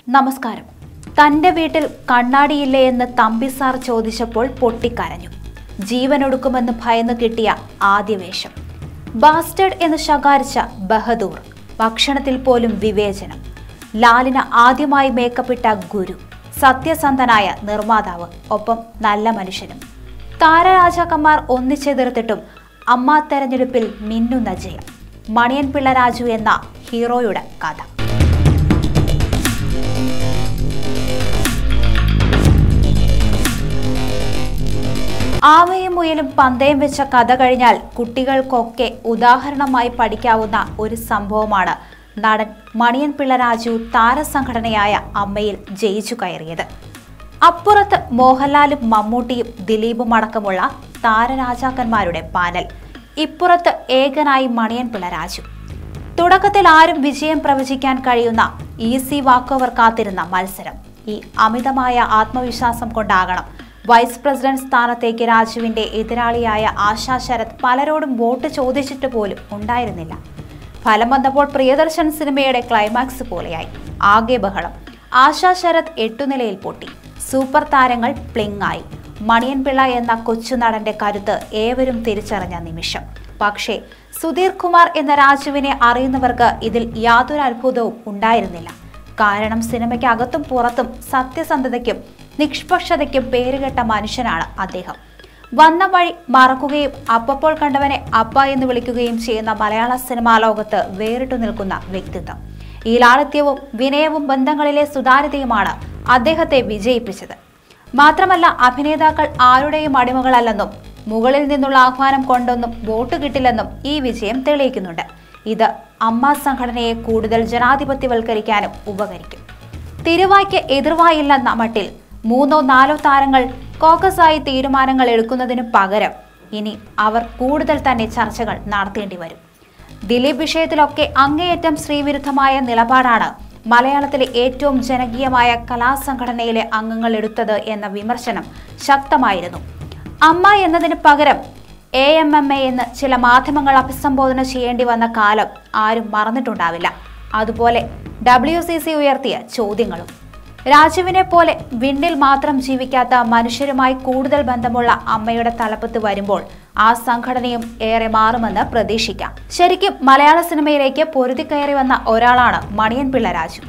നമസ്കാരം തന്റെ വീട്ടിൽ കണ്ണാടിയില്ലേ എന്ന് തമ്പി സാർ ചോദിച്ചപ്പോൾ പൊട്ടിക്കരഞ്ഞു ജീവനൊടുക്കുമെന്ന് ഭയന്ന് കിട്ടിയ ആദ്യ വേഷം ബാസ്റ്റേഡ് എന്ന് ശകാരിച്ച ബഹദൂർ ഭക്ഷണത്തിൽ പോലും വിവേചനം ലാലിന് ആദ്യമായി മേക്കപ്പിട്ട ഗുരു സത്യസന്ധനായ നിർമ്മാതാവ് ഒപ്പം നല്ല മനുഷ്യനും താരരാജാക്കന്മാർ ഒന്നിച്ചെതിർത്തിട്ടും അമ്മ തെരഞ്ഞെടുപ്പിൽ മിന്നുന്ന ജയം മണിയൻ പിള്ള രാജു എന്ന ഹീറോയുടെ കഥ ആമയും മുയലും പന്തയം വെച്ച കഥ കഴിഞ്ഞാൽ കുട്ടികൾക്കൊക്കെ ഉദാഹരണമായി പഠിക്കാവുന്ന ഒരു സംഭവമാണ് നടൻ മണിയൻ പിള്ള രാജു താരസംഘടനയായ അമ്മയിൽ ജയിച്ചു കയറിയത് അപ്പുറത്ത് മോഹൻലാലും മമ്മൂട്ടിയും ദിലീപും അടക്കമുള്ള താരരാജാക്കന്മാരുടെ പാനൽ ഇപ്പുറത്ത് ഏകനായി മണിയൻ പിള്ള രാജു തുടക്കത്തിൽ ആരും വിജയം പ്രവചിക്കാൻ കഴിയുന്ന ഈസി വാക്കോവർ കാത്തിരുന്ന മത്സരം ഈ അമിതമായ ആത്മവിശ്വാസം കൊണ്ടാകണം വൈസ് പ്രസിഡന്റ് സ്ഥാനത്തേക്ക് രാജുവിന്റെ എതിരാളിയായ ആശാ ശരത് പലരോടും വോട്ട് ചോദിച്ചിട്ട് പോലും ഉണ്ടായിരുന്നില്ല ഫലം വന്നപ്പോൾ പ്രിയദർശൻ സിനിമയുടെ ക്ലൈമാക്സ് പോലെയായി ആകെ ബഹളം ആശാ ശരത് എട്ടുനിലയിൽ പൊട്ടി സൂപ്പർ താരങ്ങൾ പ്ലിങ്ങായി മണിയൻ പിള്ള എന്ന കൊച്ചു നടന്റെ കരുത്ത് ഏവരും തിരിച്ചറിഞ്ഞ നിമിഷം പക്ഷേ സുധീർ കുമാർ എന്ന രാജുവിനെ അറിയുന്നവർക്ക് ഇതിൽ യാതൊരു അത്ഭുതവും ഉണ്ടായിരുന്നില്ല കാരണം സിനിമയ്ക്ക് അകത്തും പുറത്തും സത്യസന്ധതയ്ക്കും നിഷ്പക്ഷതയ്ക്കും പേരുകെട്ട മനുഷ്യനാണ് അദ്ദേഹം വന്ന വഴി മറക്കുകയും അപ്പപ്പോൾ കണ്ടവനെ അപ്പ എന്ന് വിളിക്കുകയും ചെയ്യുന്ന മലയാള സിനിമാ ലോകത്ത് വേറിട്ടു നിൽക്കുന്ന വ്യക്തിത്വം ഈ ലാളിത്യവും വിനയവും ബന്ധങ്ങളിലെ സുതാര്യതയുമാണ് അദ്ദേഹത്തെ വിജയിപ്പിച്ചത് മാത്രമല്ല അഭിനേതാക്കൾ ആരുടെയും അടിമകളല്ലെന്നും മുകളിൽ നിന്നുള്ള ആഹ്വാനം കൊണ്ടൊന്നും വോട്ട് കിട്ടില്ലെന്നും ഈ വിജയം തെളിയിക്കുന്നുണ്ട് ഇത് അമ്മ സംഘടനയെ കൂടുതൽ ജനാധിപത്യവൽക്കരിക്കാനും ഉപകരിക്കും തിരുവായ്ക്ക് എതിർവായില്ലെന്ന മട്ടിൽ മൂന്നോ നാലോ താരങ്ങൾ കോക്കസായി തീരുമാനങ്ങൾ എടുക്കുന്നതിനു പകരം ഇനി അവർ കൂടുതൽ തന്നെ ചർച്ചകൾ നടത്തേണ്ടി വരും ദിലീപ് വിഷയത്തിലൊക്കെ അങ്ങേയറ്റം സ്ത്രീവിരുദ്ധമായ നിലപാടാണ് മലയാളത്തിലെ ഏറ്റവും ജനകീയമായ കലാസംഘടനയിലെ അംഗങ്ങൾ എടുത്തത് എന്ന വിമർശനം ശക്തമായിരുന്നു അമ്മ എന്നതിന് പകരം എ എം എം എ എന്ന് ചില മാധ്യമങ്ങൾ അഭിസംബോധന ചെയ്യേണ്ടി വന്ന കാലം ആരും മറന്നിട്ടുണ്ടാവില്ല അതുപോലെ ഡബ്ല്യു സി സി ഉയർത്തിയ ചോദ്യങ്ങളും രാജുവിനെ പോലെ വിണ്ണിൽ മാത്രം ജീവിക്കാത്ത മനുഷ്യരുമായി കൂടുതൽ ബന്ധമുള്ള അമ്മയുടെ തലപ്പത്ത് വരുമ്പോൾ ആ സംഘടനയും ഏറെ മാറുമെന്ന് പ്രതീക്ഷിക്കാം ശരിക്കും മലയാള സിനിമയിലേക്ക് പൊരുതിക്കയറി വന്ന ഒരാളാണ് മണിയൻ പിള്ള രാജു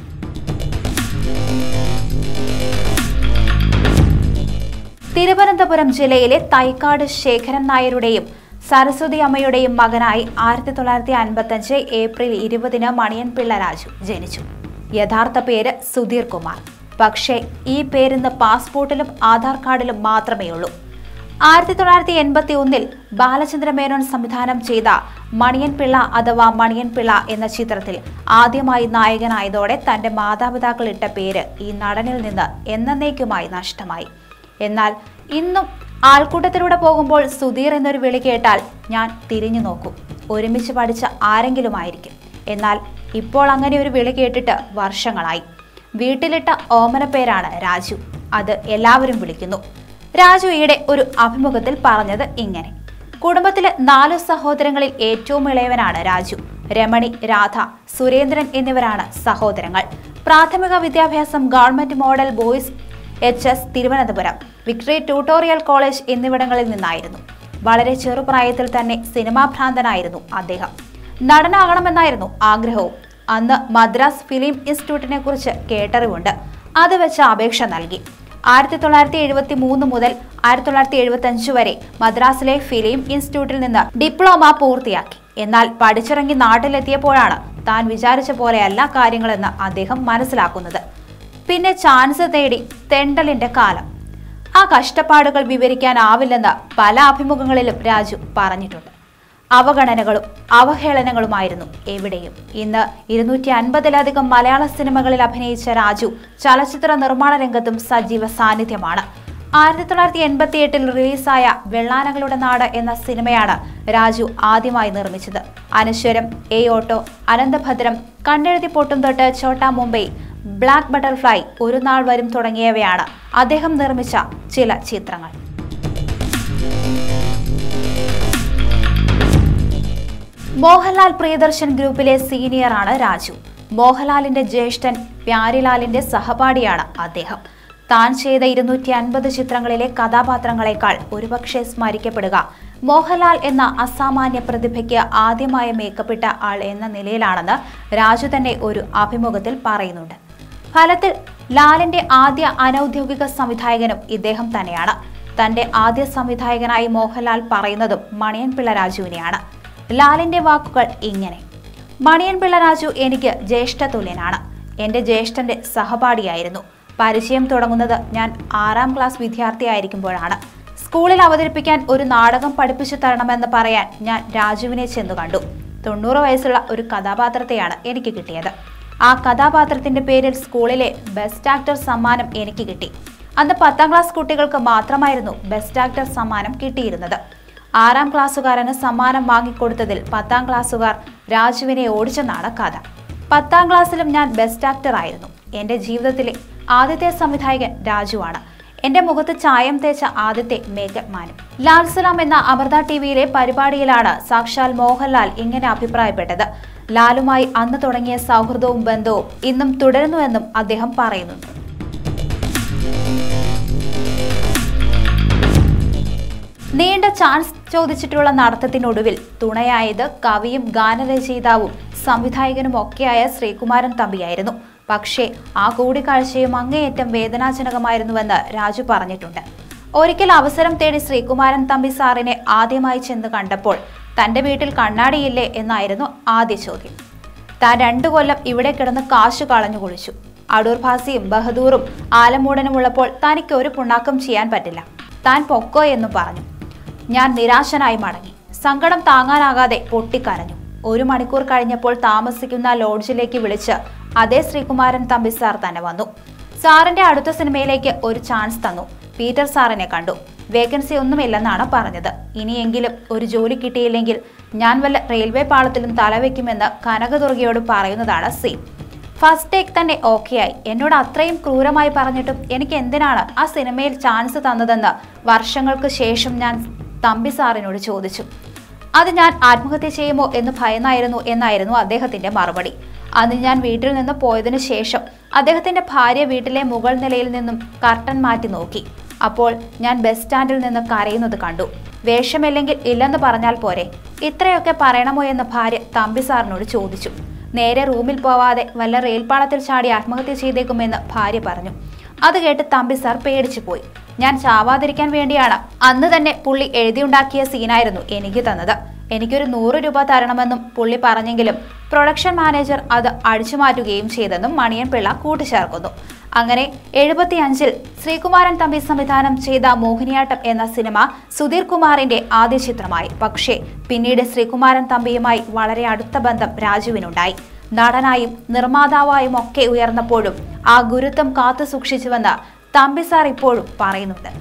തിരുവനന്തപുരം ജില്ലയിലെ തൈക്കാട് ശേഖരൻ നായരുടെയും സരസ്വതി അമ്മയുടെയും മകനായി ആയിരത്തി തൊള്ളായിരത്തി അൻപത്തഞ്ച് ഏപ്രിൽ ഇരുപതിന് മണിയൻ പിള്ള രാജു ജനിച്ചു യഥാർത്ഥ പേര് സുധീർ കുമാർ പക്ഷേ ഈ പേരിന്ന് പാസ്പോർട്ടിലും ആധാർ കാർഡിലും മാത്രമേ ഉള്ളൂ ആയിരത്തി തൊള്ളായിരത്തി എൺപത്തി ഒന്നിൽ ബാലചന്ദ്ര മേനോൻ സംവിധാനം ചെയ്ത മണിയൻ പിള്ള അഥവാ മണിയൻ പിള്ള എന്ന ചിത്രത്തിൽ ആദ്യമായി നായകനായതോടെ തന്റെ മാതാപിതാക്കൾ ഇട്ട പേര് ഈ നടനിൽ നിന്ന് എന്നേക്കുമായി നഷ്ടമായി എന്നാൽ ഇന്നും ആൾക്കൂട്ടത്തിലൂടെ പോകുമ്പോൾ സുധീർ എന്നൊരു വിളി കേട്ടാൽ ഞാൻ തിരിഞ്ഞു നോക്കും ഒരുമിച്ച് പഠിച്ച ആരെങ്കിലുമായിരിക്കും എന്നാൽ ഇപ്പോൾ അങ്ങനെ ഒരു വിളി കേട്ടിട്ട് വർഷങ്ങളായി വീട്ടിലിട്ട ഓമന പേരാണ് രാജു അത് എല്ലാവരും വിളിക്കുന്നു രാജു ഈയിടെ ഒരു അഭിമുഖത്തിൽ പറഞ്ഞത് ഇങ്ങനെ കുടുംബത്തിലെ നാലു സഹോദരങ്ങളിൽ ഏറ്റവും ഇളയവനാണ് രാജു രമണി രാധ സുരേന്ദ്രൻ എന്നിവരാണ് സഹോദരങ്ങൾ പ്രാഥമിക വിദ്യാഭ്യാസം government model boys H S Thiruvananthapuram victory tutorial college എന്നിവിടങ്ങളിൽ നിന്നായിരുന്നു വളരെ ചെറുപ്രായത്തിൽ തന്നെ സിനിമാ ഭ്രാന്തനായിരുന്നു അദ്ദേഹം നടനാകണമെന്നായിരുന്നു ആഗ്രഹവും അന്ന് മദ്രാസ് ഫിലിം ഇൻസ്റ്റിറ്റ്യൂട്ടിനെ കുറിച്ച് കേട്ടറിവുണ്ട് അത് വെച്ച് അപേക്ഷ നൽകി ആയിരത്തി തൊള്ളായിരത്തി എഴുപത്തി മൂന്ന് മുതൽ ആയിരത്തി തൊള്ളായിരത്തി എഴുപത്തി അഞ്ച് വരെ മദ്രാസിലെ ഫിലിം ഇൻസ്റ്റിറ്റ്യൂട്ടിൽ നിന്ന് ഡിപ്ലോമ പൂർത്തിയാക്കി എന്നാൽ പഠിച്ചിറങ്ങി നാട്ടിലെത്തിയപ്പോഴാണ് താൻ വിചാരിച്ച പോലെയല്ല കാര്യങ്ങളെന്ന് അദ്ദേഹം മനസ്സിലാക്കുന്നത് പിന്നെ ചാൻസ് തേടി തെണ്ടലിന്റെ കാലം ആ കഷ്ടപ്പാടുകൾ വിവരിക്കാനാവില്ലെന്ന് പല അഭിമുഖങ്ങളിലും രാജു പറഞ്ഞിട്ടുണ്ട് അവഗണനകളും അവഹേളനങ്ങളുമായിരുന്നു എവിടെയും ഇന്ന് ഇരുന്നൂറ്റി അൻപതിലധികം മലയാള സിനിമകളിൽ അഭിനയിച്ച രാജു ചലച്ചിത്ര നിർമ്മാണ രംഗത്തും സജീവ സാന്നിധ്യമാണ് ആയിരത്തി തൊള്ളായിരത്തി എൺപത്തി എട്ടിൽ റിലീസായ വെള്ളാനകളുടെ നാട് എന്ന സിനിമയാണ് രാജു ആദ്യമായി നിർമ്മിച്ചത് അനശ്വരം എ ഓട്ടോ അനന്തഭദ്രം കണ്ണെഴുതി പൊട്ടും തൊട്ട് ചോട്ടാ മുംബൈ ബ്ലാക്ക് ബട്ടർഫ്ലൈ ഒരു നാൾ വരും തുടങ്ങിയവയാണ് അദ്ദേഹം നിർമ്മിച്ച ചില ചിത്രങ്ങൾ മോഹൻലാൽ പ്രിയദർശൻ ഗ്രൂപ്പിലെ സീനിയറാണ് രാജു മോഹൻലാലിന്റെ ജ്യേഷ്ഠൻ പ്യാരിലാലിന്റെ സഹപാഠിയാണ് അദ്ദേഹം താൻ ചെയ്ത ഇരുന്നൂറ്റി അൻപത് ചിത്രങ്ങളിലെ കഥാപാത്രങ്ങളെക്കാൾ ഒരുപക്ഷെ സ്മരിക്കപ്പെടുക മോഹൻലാൽ എന്ന അസാമാന്യ പ്രതിഭയ്ക്ക് ആദ്യമായി മേക്കപ്പെട്ട ആൾ എന്ന നിലയിലാണെന്ന് രാജു തന്നെ ഒരു അഭിമുഖത്തിൽ പറയുന്നുണ്ട് ഫലത്തിൽ ലാലിന്റെ ആദ്യ അനൌദ്യോഗിക സംവിധായകനും ഇദ്ദേഹം തന്നെയാണ് തന്റെ ആദ്യ സംവിധായകനായി മോഹൻലാൽ പറയുന്നതും മണിയൻ പിള്ള രാജുവിനെയാണ് ലാലിന്റെ വാക്കുകൾ ഇങ്ങനെ മണിയൻ പിള്ള രാജു എനിക്ക് ജ്യേഷ്ഠ തുല്യനാണ് എന്റെ ജ്യേഷ്ഠന്റെ സഹപാഠിയായിരുന്നു പരിചയം തുടങ്ങുന്നത് ഞാൻ ആറാം ക്ലാസ് വിദ്യാർത്ഥിയായിരിക്കുമ്പോഴാണ് സ്കൂളിൽ അവതരിപ്പിക്കാൻ ഒരു നാടകം പഠിപ്പിച്ചു തരണമെന്ന് പറയാൻ ഞാൻ രാജുവിനെ ചെന്നു കണ്ടു തൊണ്ണൂറ് വയസ്സുള്ള ഒരു കഥാപാത്രത്തെയാണ് എനിക്ക് കിട്ടിയത് ആ കഥാപാത്രത്തിന്റെ പേരിൽ സ്കൂളിലെ ബെസ്റ്റ് ആക്ടർ സമ്മാനം എനിക്ക് കിട്ടി അന്ന് പത്താം ക്ലാസ് കുട്ടികൾക്ക് മാത്രമായിരുന്നു ബെസ്റ്റ് ആക്ടർ സമ്മാനം കിട്ടിയിരുന്നത് ആറാം ക്ലാസ്സുകാരന് സമ്മാനം വാങ്ങിക്കൊടുത്തതിൽ പത്താം ക്ലാസ്സുകാർ രാജുവിനെ ഓടിച്ചെന്നാണ് കഥ പത്താം ക്ലാസ്സിലും ഞാൻ ബെസ്റ്റ് ആക്ടർ ആയിരുന്നു എന്റെ ജീവിതത്തിലെ ആദ്യത്തെ സംവിധായകൻ രാജുവാണ് എന്റെ മുഖത്ത് ചായം തേച്ച ആദ്യത്തെ മേക്കപ്പ് മാനും ലാൽ സലാം എന്ന അമൃത ടിവിയിലെ പരിപാടിയിലാണ് സാക്ഷാൽ മോഹൻലാൽ ഇങ്ങനെ അഭിപ്രായപ്പെട്ടത് ലാലുമായി അന്ന് തുടങ്ങിയ സൗഹൃദവും ബന്ധവും ഇന്നും തുടരുന്നുവെന്നും അദ്ദേഹം പറയുന്നുണ്ട് നീണ്ട ചാൻസ് ചോദിച്ചിട്ടുള്ള നടത്തത്തിനൊടുവിൽ തുണയായത് കവിയും ഗാനരചയിതാവും സംവിധായകനും ഒക്കെയായ ശ്രീകുമാരൻ തമ്പിയായിരുന്നു പക്ഷേ ആ കൂടിക്കാഴ്ചയും അങ്ങേയറ്റം വേദനാജനകമായിരുന്നുവെന്ന് രാജു പറഞ്ഞിട്ടുണ്ട് ഒരിക്കൽ അവസരം തേടി ശ്രീകുമാരൻ തമ്പി സാറിനെ ആദ്യമായി ചെന്ന് കണ്ടപ്പോൾ തന്റെ വീട്ടിൽ കണ്ണാടിയില്ലേ എന്നായിരുന്നു ആദ്യ ചോദ്യം താൻ രണ്ടു കൊല്ലം ഇവിടെ കിടന്ന് കാശ് കളഞ്ഞു കുളിച്ചു അടൂർ ഭാസിയും ബഹദൂറും ആലമൂടനും ഉള്ളപ്പോൾ തനിക്ക് ഒരു പുണ്ണാക്കം ചെയ്യാൻ പറ്റില്ല താൻ പൊക്കോ എന്നും പറഞ്ഞു ഞാൻ നിരാശനായി മടങ്ങി സങ്കടം താങ്ങാനാകാതെ പൊട്ടിക്കരഞ്ഞു ഒരു മണിക്കൂർ കഴിഞ്ഞപ്പോൾ താമസിക്കുന്ന ലോഡ്ജിലേക്ക് വിളിച്ച് അതേ ശ്രീകുമാരൻ തമ്പി സാർ തന്നെ വന്നു സാറിന്റെ അടുത്ത സിനിമയിലേക്ക് ഒരു ചാൻസ് തന്നു പീറ്റർ സാറിനെ കണ്ടു വേക്കൻസി ഒന്നുമില്ലെന്നാണ് പറഞ്ഞത് ഇനിയെങ്കിലും ഒരു ജോലി കിട്ടിയില്ലെങ്കിൽ ഞാൻ വല്ല റെയിൽവേ പാളത്തിലും തലവെക്കുമെന്ന് കനകദുർഗയോട് പറയുന്നതാണ് സീൻ ഫസ്റ്റ് ടേക്ക് തന്നെ ഓക്കെയായി എന്നോട് അത്രയും ക്രൂരമായി പറഞ്ഞിട്ടും എനിക്ക് എന്തിനാണ് ആ സിനിമയിൽ ചാൻസ് തന്നതെന്ന് വർഷങ്ങൾക്ക് ശേഷം ഞാൻ തമ്പി സാറിനോട് ചോദിച്ചു അത് ഞാൻ ആത്മഹത്യ ചെയ്യുമോ എന്ന് ഭയന്നായിരുന്നു എന്നായിരുന്നു അദ്ദേഹത്തിന്റെ മറുപടി അന്ന് ഞാൻ വീട്ടിൽ നിന്ന് പോയതിനു ശേഷം അദ്ദേഹത്തിന്റെ ഭാര്യ വീട്ടിലെ മുകൾ നിലയിൽ നിന്നും കർട്ടൻ മാറ്റി നോക്കി അപ്പോൾ ഞാൻ ബസ് സ്റ്റാൻഡിൽ നിന്ന് കരയുന്നത് കണ്ടു വേഷമില്ലെങ്കിൽ ഇല്ലെന്ന് പറഞ്ഞാൽ പോരെ ഇത്രയൊക്കെ പറയണമോ എന്ന് ഭാര്യ തമ്പി സാറിനോട് ചോദിച്ചു നേരെ റൂമിൽ പോവാതെ വല്ല റെയിൽപാളത്തിൽ ചാടി ആത്മഹത്യ ചെയ്തേക്കുമെന്ന് ഭാര്യ പറഞ്ഞു അത് കേട്ട് തമ്പി സാർ പേടിച്ചു പോയി ഞാൻ ചാവാതിരിക്കാൻ വേണ്ടിയാണ് അന്ന് തന്നെ പുള്ളി എഴുതിയുണ്ടാക്കിയ സീനായിരുന്നു എനിക്ക് തന്നത് എനിക്കൊരു നൂറ് രൂപ തരണമെന്നും പുള്ളി പറഞ്ഞെങ്കിലും പ്രൊഡക്ഷൻ മാനേജർ അത് അടിച്ചു മാറ്റുകയും ചെയ്തെന്നും മണിയൻ പിള്ള കൂട്ടിച്ചേർക്കുന്നു അങ്ങനെ എഴുപത്തിയഞ്ചിൽ ശ്രീകുമാരൻ തമ്പി സംവിധാനം ചെയ്ത മോഹിനിയാട്ടം എന്ന സിനിമ സുധീർ കുമാറിന്റെ ആദ്യ ചിത്രമായി പക്ഷേ പിന്നീട് ശ്രീകുമാരൻ തമ്പിയുമായി വളരെ അടുത്ത ബന്ധം രാജുവിനുണ്ടായി നടനായും നിർമ്മാതാവായും ഒക്കെ ഉയർന്നപ്പോഴും ആ ഗുരുത്വം കാത്തു സൂക്ഷിച്ചുവെന്ന് തമ്പി സാർ ഇപ്പോഴും പറയുന്നുണ്ട്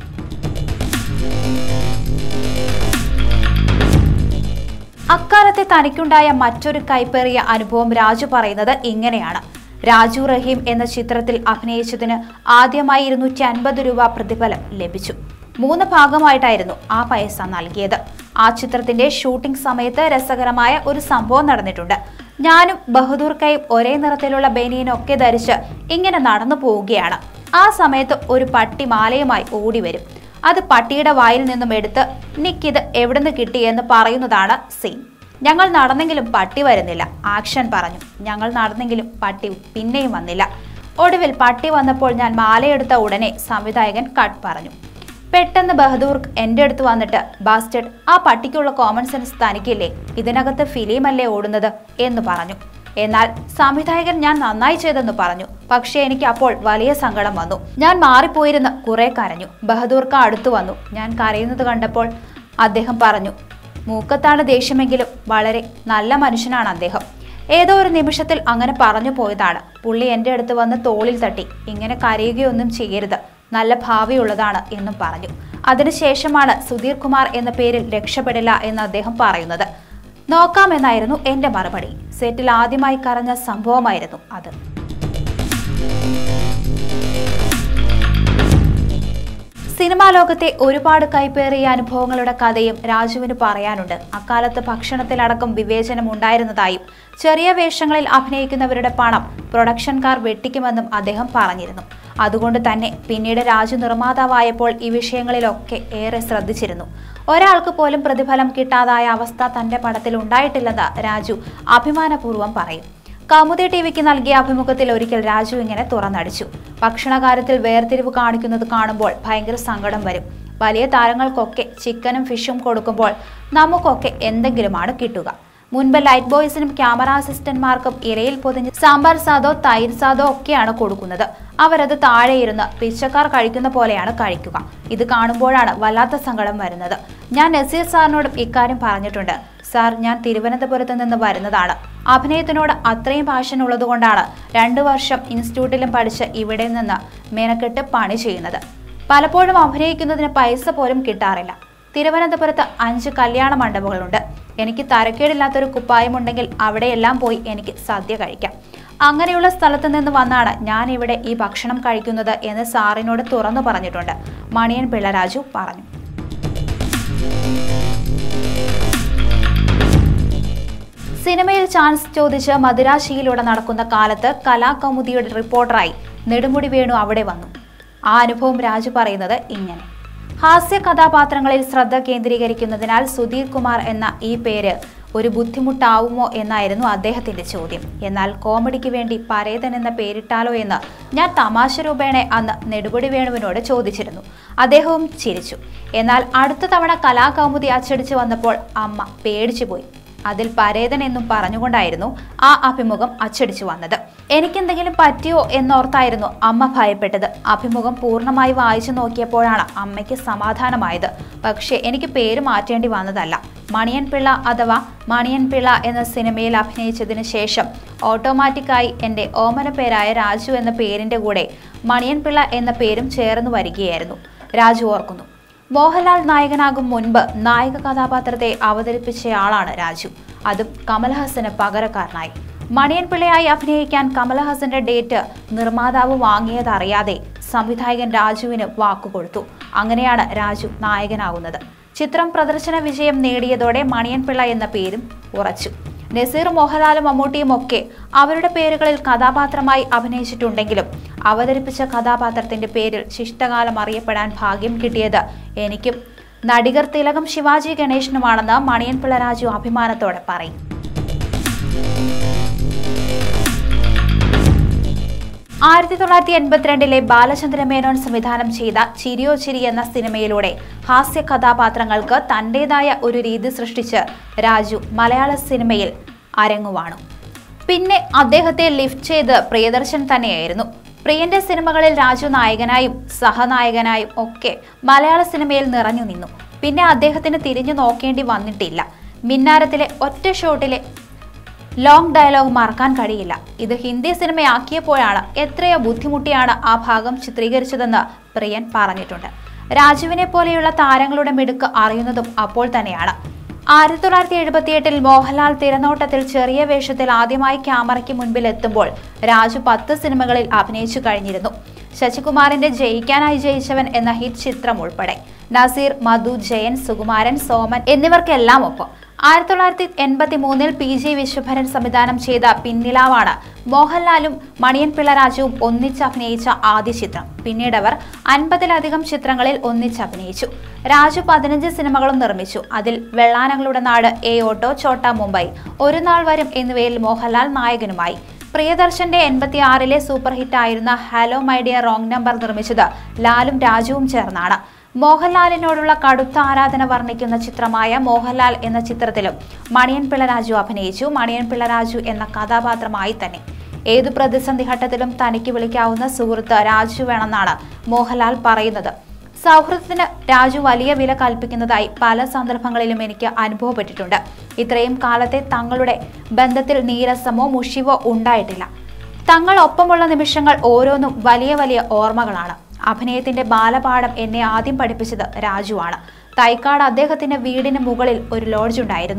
അക്കാലത്തെ തനിക്കുണ്ടായ മറ്റൊരു കൈപ്പേറിയ അനുഭവം രാജു പറയുന്നത് ഇങ്ങനെയാണ് രാജു റഹീം എന്ന ചിത്രത്തിൽ അഭിനയിച്ചതിന് ആദ്യമായി ഇരുന്നൂറ്റി അൻപത് രൂപ പ്രതിഫലം ലഭിച്ചു മൂന്ന് ഭാഗമായിട്ടായിരുന്നു ആ പൈസ നൽകിയത് ആ ചിത്രത്തിന്റെ ഷൂട്ടിംഗ് സമയത്ത് രസകരമായ ഒരു സംഭവം നടന്നിട്ടുണ്ട് ഞാനും ബഹദൂർക്കയും ഒരേ നിറത്തിലുള്ള ബനിയനൊക്കെ ധരിച്ച് ഇങ്ങനെ നടന്നു പോവുകയാണ് ആ സമയത്ത് ഒരു പട്ടി മാലയുമായി ഓടി വരും അത് പട്ടിയുടെ വായിൽ നിന്നും എടുത്ത് നിക്കിത് എവിടുന്ന് കിട്ടി എന്ന് പറയുന്നതാണ് സീൻ ഞങ്ങൾ നടന്നെങ്കിലും പട്ടി വരുന്നില്ല ആക്ഷൻ പറഞ്ഞു ഞങ്ങൾ നടന്നെങ്കിലും പട്ടി പിന്നെയും വന്നില്ല ഒടുവിൽ പട്ടി വന്നപ്പോൾ ഞാൻ മാലയെടുത്ത ഉടനെ സംവിധായകൻ കട്ട് പറഞ്ഞു പെട്ടെന്ന് ബഹദൂർ എൻ്റെ അടുത്ത് വന്നിട്ട് ബാസ്റ്റഡ് ആ പട്ടിക്കുള്ള കോമൺ സെൻസ് തനിക്കില്ലേ ഇതിനകത്ത് ഫിലിമല്ലേ ഓടുന്നത് എന്ന് പറഞ്ഞു എന്നാൽ സംവിധായകൻ ഞാൻ നന്നായി ചെയ്തെന്ന് പറഞ്ഞു പക്ഷേ എനിക്ക് അപ്പോൾ വലിയ സങ്കടം വന്നു ഞാൻ മാറിപ്പോയിരുന്ന് കുറെ കരഞ്ഞു ബഹദൂർക്ക് അടുത്തു വന്നു ഞാൻ കരയുന്നത് കണ്ടപ്പോൾ അദ്ദേഹം പറഞ്ഞു മൂക്കത്താണ് ദേഷ്യമെങ്കിലും വളരെ നല്ല മനുഷ്യനാണ് അദ്ദേഹം ഏതോ ഒരു നിമിഷത്തിൽ അങ്ങനെ പറഞ്ഞു പോയതാണ് പുള്ളി എൻ്റെ അടുത്ത് വന്ന് തോളിൽ തട്ടി ഇങ്ങനെ കരയുകയൊന്നും ചെയ്യരുത് നല്ല ഭാവിയുള്ളതാണ് എന്നും പറഞ്ഞു അതിനുശേഷമാണ് സുധീർ കുമാർ എന്ന പേരിൽ രക്ഷപ്പെടില്ല എന്ന് അദ്ദേഹം പറയുന്നത് നോക്കാമെന്നായിരുന്നു എൻ്റെ മറുപടി സെറ്റിൽ ആദ്യമായി കരഞ്ഞ സംഭവമായിരുന്നു അത് സിനിമാ ലോകത്തെ ഒരുപാട് കൈപ്പേറിയ അനുഭവങ്ങളുടെ കഥയും രാജുവിന് പറയാനുണ്ട് അക്കാലത്ത് ഭക്ഷണത്തിലടക്കം വിവേചനം ഉണ്ടായിരുന്നതായും ചെറിയ വേഷങ്ങളിൽ അഭിനയിക്കുന്നവരുടെ പണം പ്രൊഡക്ഷൻകാർ വെട്ടിക്കുമെന്നും അദ്ദേഹം പറഞ്ഞിരുന്നു അതുകൊണ്ട് തന്നെ പിന്നീട് രാജു നിർമ്മാതാവായപ്പോൾ ഈ വിഷയങ്ങളിലൊക്കെ ഏറെ ശ്രദ്ധിച്ചിരുന്നു ഒരാൾക്ക് പോലും പ്രതിഫലം കിട്ടാതായ അവസ്ഥ തന്റെ പടത്തിൽ ഉണ്ടായിട്ടില്ലെന്ന് രാജു അഭിമാനപൂർവ്വം പറയും കൗമുദി ടിവിക്ക് നൽകിയ അഭിമുഖത്തിൽ ഒരിക്കൽ രാജു ഇങ്ങനെ തുറന്നടിച്ചു ഭക്ഷണകാര്യത്തിൽ വേർതിരിവ് കാണിക്കുന്നത് കാണുമ്പോൾ ഭയങ്കര സങ്കടം വരും വലിയ താരങ്ങൾക്കൊക്കെ ചിക്കനും ഫിഷും കൊടുക്കുമ്പോൾ നമുക്കൊക്കെ എന്തെങ്കിലുമാണ് കിട്ടുക മുൻപ് ലൈറ്റ് ബോയ്സിനും ക്യാമറ അസിസ്റ്റന്റ്മാർക്കും ഇലയിൽ പൊതിഞ്ഞ് സാമ്പാർ സാദോ തൈര് സാദോ ഒക്കെയാണ് കൊടുക്കുന്നത് അവരത് താഴെ ഇരുന്ന് പിച്ചക്കാർ കഴിക്കുന്ന പോലെയാണ് കഴിക്കുക ഇത് കാണുമ്പോഴാണ് വല്ലാത്ത സങ്കടം വരുന്നത് ഞാൻ നസീർ സാറിനോടും ഇക്കാര്യം പറഞ്ഞിട്ടുണ്ട് സാർ ഞാൻ തിരുവനന്തപുരത്ത് നിന്ന് വരുന്നതാണ് അഭിനയത്തിനോട് അത്രയും പാഷൻ ഉള്ളതുകൊണ്ടാണ് രണ്ടു വർഷം ഇൻസ്റ്റിറ്റ്യൂട്ടിലും പഠിച്ച് ഇവിടെ നിന്ന് മെനക്കെട്ട് പണി ചെയ്യുന്നത് പലപ്പോഴും അഭിനയിക്കുന്നതിന് പൈസ പോലും കിട്ടാറില്ല തിരുവനന്തപുരത്ത് അഞ്ച് കല്യാണ മണ്ഡപങ്ങളുണ്ട് എനിക്ക് തരക്കേടില്ലാത്തൊരു കുപ്പായമുണ്ടെങ്കിൽ അവിടെയെല്ലാം പോയി എനിക്ക് സദ്യ കഴിക്കാം അങ്ങനെയുള്ള സ്ഥലത്ത് നിന്ന് വന്നാണ് ഞാൻ ഇവിടെ ഈ ഭക്ഷണം കഴിക്കുന്നത് എന്ന് സാറിനോട് തുറന്നു പറഞ്ഞിട്ടുണ്ട് മണിയൻ പിള്ളരാജു പറഞ്ഞു സിനിമയിൽ ചാൻസ് ചോദിച്ച് മദിരാശിയിലൂടെ നടക്കുന്ന കാലത്ത് കലാകൗമുദിയുടെ റിപ്പോർട്ടറായി നെടുമുടി വേണു അവിടെ വന്നു ആ അനുഭവം രാജു പറയുന്നത് ഇങ്ങനെ ഹാസ്യ കഥാപാത്രങ്ങളിൽ ശ്രദ്ധ കേന്ദ്രീകരിക്കുന്നതിനാൽ സുധീർ കുമാർ എന്ന ഈ പേര് ഒരു ബുദ്ധിമുട്ടാവുമോ എന്നായിരുന്നു അദ്ദേഹത്തിന്റെ ചോദ്യം എന്നാൽ കോമഡിക്ക് വേണ്ടി പരേതൻ എന്ന പേരിട്ടാലോ എന്ന് ഞാൻ തമാശ രൂപേണ അന്ന് നെടുപടി വേണുവിനോട് ചോദിച്ചിരുന്നു അദ്ദേഹവും ചിരിച്ചു എന്നാൽ അടുത്ത തവണ കലാകൗമുദി അച്ചടിച്ചു വന്നപ്പോൾ അമ്മ പേടിച്ചുപോയി അതിൽ പരേതൻ എന്നും പറഞ്ഞുകൊണ്ടായിരുന്നു ആ അഭിമുഖം അച്ചടിച്ചു വന്നത് എനിക്കെന്തെങ്കിലും പറ്റിയോ എന്നോർത്തായിരുന്നു അമ്മ ഭയപ്പെട്ടത് അഭിമുഖം പൂർണ്ണമായി വായിച്ചു നോക്കിയപ്പോഴാണ് അമ്മയ്ക്ക് സമാധാനമായത് പക്ഷേ എനിക്ക് പേര് മാറ്റേണ്ടി വന്നതല്ല മണിയൻ പിള്ള അഥവാ മണിയൻ പിള്ള എന്ന സിനിമയിൽ അഭിനയിച്ചതിന് ശേഷം ഓട്ടോമാറ്റിക്കായി എൻ്റെ ഓമന പേരായ രാജു എന്ന പേരിൻ്റെ കൂടെ മണിയൻ പിള്ള എന്ന പേരും ചേർന്ന് വരികയായിരുന്നു രാജു ഓർക്കുന്നു മോഹൻലാൽ നായകനാകും മുൻപ് നായക കഥാപാത്രത്തെ അവതരിപ്പിച്ചയാളാണ് രാജു അതും കമൽഹാസന് പകരക്കാരനായി മണിയൻ പിള്ളയായി അഭിനയിക്കാൻ കമൽഹാസന്റെ ഡേറ്റ് നിർമ്മാതാവ് വാങ്ങിയതറിയാതെ സംവിധായകൻ രാജുവിന് വാക്കുകൊടുത്തു അങ്ങനെയാണ് രാജു നായകനാകുന്നത് ചിത്രം പ്രദർശന വിജയം നേടിയതോടെ മണിയൻ പിള്ള എന്ന പേരും ഉറച്ചു നസീർ മോഹൻലാലും മമ്മൂട്ടിയും ഒക്കെ അവരുടെ പേരുകളിൽ കഥാപാത്രമായി അഭിനയിച്ചിട്ടുണ്ടെങ്കിലും അവതരിപ്പിച്ച കഥാപാത്രത്തിന്റെ പേരിൽ ശിഷ്ടകാലം അറിയപ്പെടാൻ ഭാഗ്യം കിട്ടിയത് എനിക്കും നടികർ തിലകം ശിവാജി ഗണേശനുമാണെന്ന് മണിയൻ പിള്ള രാജു അഭിമാനത്തോടെ പറയും ആയിരത്തി തൊള്ളായിരത്തി എൺപത്തിരണ്ടിലെ ബാലചന്ദ്ര മേനോൻ സംവിധാനം ചെയ്ത ചിരിയോ ചിരി എന്ന സിനിമയിലൂടെ ഹാസ്യ കഥാപാത്രങ്ങൾക്ക് തന്റേതായ ഒരു രീതി സൃഷ്ടിച്ച് രാജു മലയാള സിനിമയിൽ അരങ്ങുവാണു പിന്നെ അദ്ദേഹത്തെ ലിഫ്റ്റ് ചെയ്ത് പ്രിയദർശൻ തന്നെയായിരുന്നു പ്രിയന്റെ സിനിമകളിൽ രാജു നായകനായും സഹനായകനായും ഒക്കെ മലയാള സിനിമയിൽ നിറഞ്ഞു നിന്നു പിന്നെ അദ്ദേഹത്തിന് തിരിഞ്ഞു നോക്കേണ്ടി വന്നിട്ടില്ല മിന്നാരത്തിലെ ഒറ്റ ഷോട്ടിലെ ലോങ് ഡയലോഗ് മറക്കാൻ കഴിയില്ല ഇത് ഹിന്ദി സിനിമയാക്കിയപ്പോഴാണ് എത്രയോ ബുദ്ധിമുട്ടിയാണ് ആ ഭാഗം ചിത്രീകരിച്ചതെന്ന് പ്രിയൻ പറഞ്ഞിട്ടുണ്ട് രാജുവിനെ പോലെയുള്ള താരങ്ങളുടെ മിടുക്ക് അറിയുന്നതും അപ്പോൾ തന്നെയാണ് ആയിരത്തി തൊള്ളായിരത്തി എഴുപത്തിയെട്ടിൽ മോഹൻലാൽ തിരനോട്ടത്തിൽ ചെറിയ വേഷത്തിൽ ആദ്യമായി ക്യാമറയ്ക്ക് മുൻപിൽ എത്തുമ്പോൾ രാജു പത്ത് സിനിമകളിൽ അഭിനയിച്ചു കഴിഞ്ഞിരുന്നു ശശികുമാറിന്റെ ജയിക്കാനായി ജയിച്ചവൻ എന്ന ഹിറ്റ് ചിത്രം ഉൾപ്പെടെ നസീർ മധു ജയൻ സുകുമാരൻ സോമൻ എന്നിവർക്കെല്ലാം ഒപ്പം ആയിരത്തി തൊള്ളായിരത്തി എൺപത്തി മൂന്നിൽ പി ജി വിശ്വഭരൻ സംവിധാനം ചെയ്ത പിന്നിലാവാണ് മോഹൻലാലും മണിയൻ പിള്ളരാജുവും ഒന്നിച്ച് അഭിനയിച്ച ആദ്യ ചിത്രം പിന്നീട് അവർ അൻപതിലധികം ചിത്രങ്ങളിൽ ഒന്നിച്ച് അഭിനയിച്ചു രാജു പതിനഞ്ച് സിനിമകളും നിർമ്മിച്ചു അതിൽ വെള്ളാനങ്ങളുടെ നാട് എ ഓട്ടോ ചോട്ട മുംബൈ ഒരു നാൾ വരും എന്നിവയിൽ മോഹൻലാൽ നായകനുമായി പ്രിയദർശന്റെ എൺപത്തി ആറിലെ സൂപ്പർ ഹിറ്റായിരുന്ന hello my dear wrong number നിർമ്മിച്ചത് ലാലും രാജുവും ചേർന്നാണ് മോഹൻലാലിനോടുള്ള കടുത്ത ആരാധന വർണ്ണിക്കുന്ന ചിത്രമായ മോഹൻലാൽ എന്ന ചിത്രത്തിലും മണിയൻ പിള്ളരാജു അഭിനയിച്ചു മണിയൻ പിള്ളരാജു എന്ന കഥാപാത്രമായി തന്നെ ഏതു പ്രതിസന്ധി ഘട്ടത്തിലും തനിക്ക് വിളിക്കാവുന്ന സുഹൃത്ത് രാജു വേണമെന്നാണ് മോഹൻലാൽ പറയുന്നത് സൗഹൃദത്തിന് രാജു വലിയ വില കൽപ്പിക്കുന്നതായി പല സന്ദർഭങ്ങളിലും എനിക്ക് അനുഭവപ്പെട്ടിട്ടുണ്ട് ഇത്രയും കാലത്തെ തങ്ങളുടെ ബന്ധത്തിൽ നീരസമോ മുഷിവോ ഉണ്ടായിട്ടില്ല തങ്ങൾ ഒപ്പമുള്ള നിമിഷങ്ങൾ ഓരോന്നും വലിയ വലിയ ഓർമ്മകളാണ് അഭിനയത്തിന്റെ ബാലപാഠം എന്നെ ആദ്യം പഠിപ്പിച്ചത് രാജുവാണ് തൈക്കാട് അദ്ദേഹത്തിന്റെ വീടിന് മുകളിൽ ഒരു ലോഡ്ജ് ഉണ്ടായിരുന്നു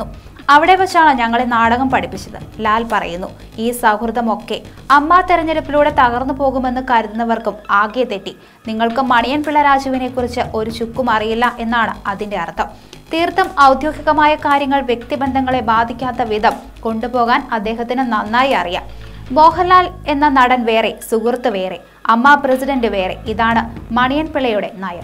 അവിടെ വെച്ചാണ് ഞങ്ങളെ നാടകം പഠിപ്പിച്ചത് ലാൽ പറയുന്നു ഈ സൗഹൃദമൊക്കെ അമ്മ തെരഞ്ഞെടുപ്പിലൂടെ തകർന്നു പോകുമെന്ന് കരുതുന്നവർക്കും ആകെ തെറ്റി നിങ്ങൾക്ക് മണിയൻ പിള്ള രാജുവിനെ കുറിച്ച് ഒരു ചുക്കും അറിയില്ല എന്നാണ് അതിന്റെ അർത്ഥം തീർത്തും ഔദ്യോഗികമായ കാര്യങ്ങൾ വ്യക്തിബന്ധങ്ങളെ ബാധിക്കാത്ത വിധം കൊണ്ടുപോകാൻ അദ്ദേഹത്തിന് നന്നായി അറിയാം മോഹൻലാൽ എന്ന നടൻ വേറെ സുഹൃത്ത് വേറെ അമ്മ പ്രസിഡന്റ് വേറെ ഇതാണ് മണിയൻ പിള്ളയുടെ നയം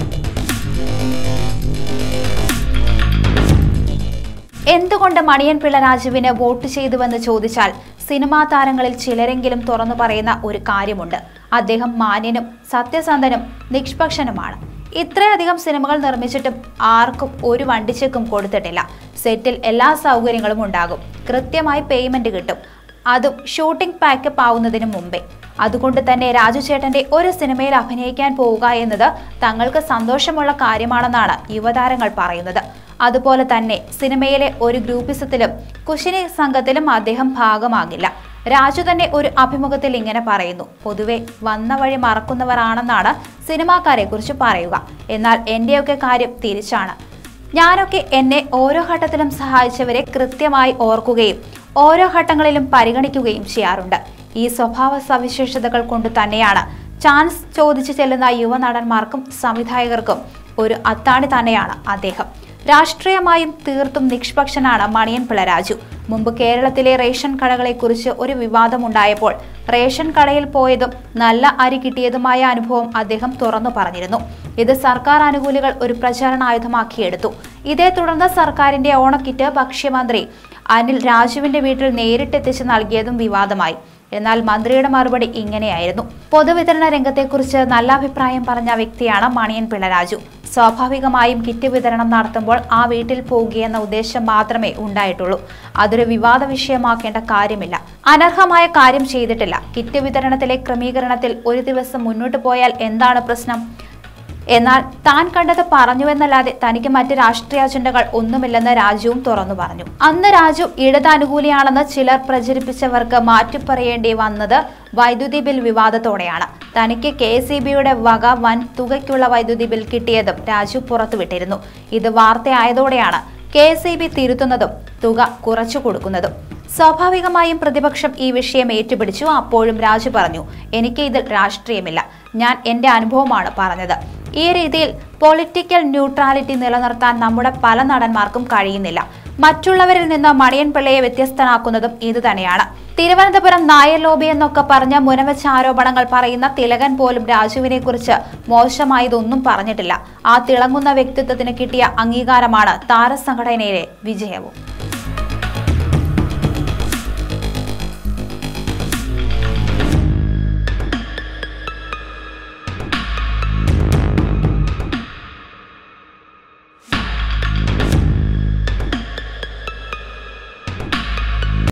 എന്തുകൊണ്ട് മണിയൻ പിള്ള രാജുവിന് വോട്ട് ചെയ്തുവെന്ന് ചോദിച്ചാൽ സിനിമാ താരങ്ങളിൽ ചിലരെങ്കിലും തുറന്നു പറയുന്ന ഒരു കാര്യമുണ്ട് അദ്ദേഹം മാന്യനും സത്യസന്ധനും നിഷ്പക്ഷനുമാണ് ഇത്രയധികം സിനിമകൾ നിർമ്മിച്ചിട്ടും ആർക്കും ഒരു വണ്ടിച്ചെക്കും കൊടുത്തിട്ടില്ല സെറ്റിൽ എല്ലാ സൗകര്യങ്ങളും ഉണ്ടാകും കൃത്യമായി പേയ്മെന്റ് കിട്ടും അതും ഷൂട്ടിംഗ് പാക്കപ്പ് ആവുന്നതിന് മുമ്പേ അതുകൊണ്ട് തന്നെ രാജു ചേട്ടന്റെ ഒരു സിനിമയിൽ അഭിനയിക്കാൻ പോവുക എന്നത് തങ്ങൾക്ക് സന്തോഷമുള്ള കാര്യമാണെന്നാണ് യുവതാരങ്ങൾ പറയുന്നത് അതുപോലെ തന്നെ സിനിമയിലെ ഒരു ഗ്രൂപ്പിസത്തിലും കുശിനി സംഘത്തിലും അദ്ദേഹം ഭാഗമാകില്ല രാജു തന്നെ ഒരു അഭിമുഖത്തിൽ ഇങ്ങനെ പറയുന്നു പൊതുവെ വന്ന വഴി മറക്കുന്നവരാണെന്നാണ് സിനിമാക്കാരെ കുറിച്ച് പറയുക എന്നാൽ എന്റെയൊക്കെ കാര്യം തിരിച്ചാണ് ഞാനൊക്കെ എന്നെ ഓരോ ഘട്ടത്തിലും സഹായിച്ചവരെ കൃത്യമായി ഓർക്കുകയും ഓരോ ഘട്ടങ്ങളിലും പരിഗണിക്കുകയും ചെയ്യാറുണ്ട് ഈ സ്വഭാവ സവിശേഷതകൾ കൊണ്ട് തന്നെയാണ് ചാൻസ് ചോദിച്ചു ചെല്ലുന്ന യുവനടന്മാർക്കും സംവിധായകർക്കും ഒരു അത്താണി തന്നെയാണ് അദ്ദേഹം രാഷ്ട്രീയമായും തീർത്തും നിഷ്പക്ഷനാണ് മണിയൻ പിള്ള രാജു മുമ്പ് കേരളത്തിലെ റേഷൻ കടകളെക്കുറിച്ച് ഒരു വിവാദമുണ്ടായപ്പോൾ റേഷൻ കടയിൽ പോയതും നല്ല അരി കിട്ടിയതുമായ അനുഭവം അദ്ദേഹം തുറന്നു പറഞ്ഞിരുന്നു ഇത് സർക്കാർ അനുകൂലികൾ ഒരു പ്രചാരണായുധമാക്കിയെടുത്തു ഇതേ തുടർന്ന് സർക്കാരിന്റെ ഓണക്കിറ്റ് ഭക്ഷ്യമന്ത്രി അനിൽ രാജുവിന്റെ വീട്ടിൽ നേരിട്ടെത്തിച്ച് നൽകിയതും വിവാദമായി എന്നാൽ മന്ത്രിയുടെ മറുപടി ഇങ്ങനെയായിരുന്നു പൊതുവിതരണ രംഗത്തെക്കുറിച്ച് നല്ല അഭിപ്രായം പറഞ്ഞ വ്യക്തിയാണ് മണിയൻ പിള്ള രാജു സ്വാഭാവികമായും കിറ്റ് വിതരണം നടത്തുമ്പോൾ ആ വീട്ടിൽ പോകുകയെന്ന ഉദ്ദേശം മാത്രമേ ഉണ്ടായിട്ടുള്ളൂ അതൊരു വിവാദ വിഷയമാക്കേണ്ട കാര്യമില്ല അനർഹമായ കാര്യം ചെയ്തിട്ടില്ല കിറ്റ് വിതരണത്തിലെ ക്രമീകരണത്തിൽ ഒരു ദിവസം മുന്നോട്ട് പോയാൽ എന്താണ് പ്രശ്നം എന്നാൽ താൻ കണ്ടത് പറഞ്ഞുവെന്നല്ലാതെ തനിക്ക് മറ്റ് രാഷ്ട്രീയ അജണ്ടകൾ ഒന്നുമില്ലെന്ന് രാജുവും തുറന്നു പറഞ്ഞു അന്ന് രാജു ഇടതാനുകൂലിയാണെന്ന് ചിലർ പ്രചരിപ്പിച്ചവർക്ക് മാറ്റിപ്പറയേണ്ടി വന്നത് വൈദ്യുതി ബിൽ വിവാദത്തോടെയാണ് തനിക്ക് കെ സി ബിയുടെ വക വൻ തുകയ്ക്കുള്ള വൈദ്യുതി ബിൽ കിട്ടിയതും രാജു പുറത്തുവിട്ടിരുന്നു ഇത് വാർത്തയായതോടെയാണ് കെ സി ബി തിരുത്തുന്നതും തുക കുറച്ചു കൊടുക്കുന്നതും സ്വാഭാവികമായും പ്രതിപക്ഷം ഈ വിഷയം ഏറ്റുപിടിച്ചു അപ്പോഴും രാജു പറഞ്ഞു എനിക്ക് ഇതിൽ രാഷ്ട്രീയമില്ല ഞാൻ എന്റെ അനുഭവമാണ് പറഞ്ഞത് ഈ രീതിയിൽ പൊളിറ്റിക്കൽ ന്യൂട്രാലിറ്റി നിലനിർത്താൻ നമ്മുടെ പല നടന്മാർക്കും കഴിയുന്നില്ല മറ്റുള്ളവരിൽ നിന്ന് മണിയൻ പിള്ളയെ വ്യത്യസ്തനാക്കുന്നതും ഇത് തന്നെയാണ് തിരുവനന്തപുരം നായർ ലോബി എന്നൊക്കെ പറഞ്ഞ മുനവച്ച ആരോപണങ്ങൾ പറയുന്ന തിലകൻ പോലും രാജുവിനെ കുറിച്ച് മോശമായതൊന്നും പറഞ്ഞിട്ടില്ല ആ തിളങ്ങുന്ന വ്യക്തിത്വത്തിന് കിട്ടിയ അംഗീകാരമാണ് താരസംഘടനയിലെ വിജയവും